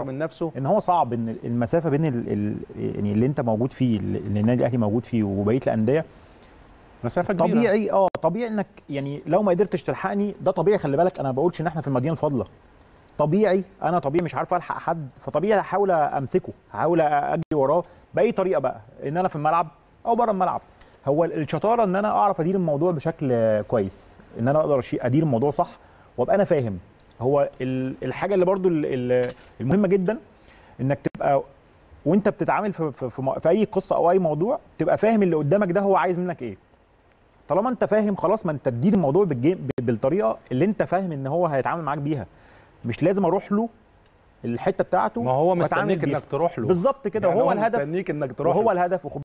يعرف من نفسه ان هو صعب ان المسافه بين ال... ال... يعني اللي انت موجود فيه اللي النادي الاهلي موجود فيه وبقيه الانديه مسافه كبيره طبيعي اه طبيعي انك يعني لو ما قدرتش تلحقني ده طبيعي خلي بالك انا ما بقولش ان احنا في المدينه الفاضله طبيعي انا طبيعي مش عارف الحق حد فطبيعي هحاول امسكه هحاول اجري وراه باي طريقه بقى ان انا في الملعب او بره الملعب هو الشطاره ان انا اعرف ادير الموضوع بشكل كويس ان انا اقدر أشي- ادير الموضوع صح وابقى انا فاهم هو ال- الحاجه اللي برضو ال- ال- المهمه جدا انك تبقى وانت بتتعامل في, في, في, م- في اي قصه او اي موضوع تبقى فاهم اللي قدامك ده هو عايز منك ايه طالما انت فاهم خلاص ما انت تدير الموضوع بالجيم بالطريقه اللي انت فاهم ان هو هيتعامل معاك بيها مش لازم اروح له الحته بتاعته ما هو وأتعامل مستنيك بيها. انك تروح له بالظبط كده يعني وهو الهدف مستنيك انك تروح وهو له. الهدف وخد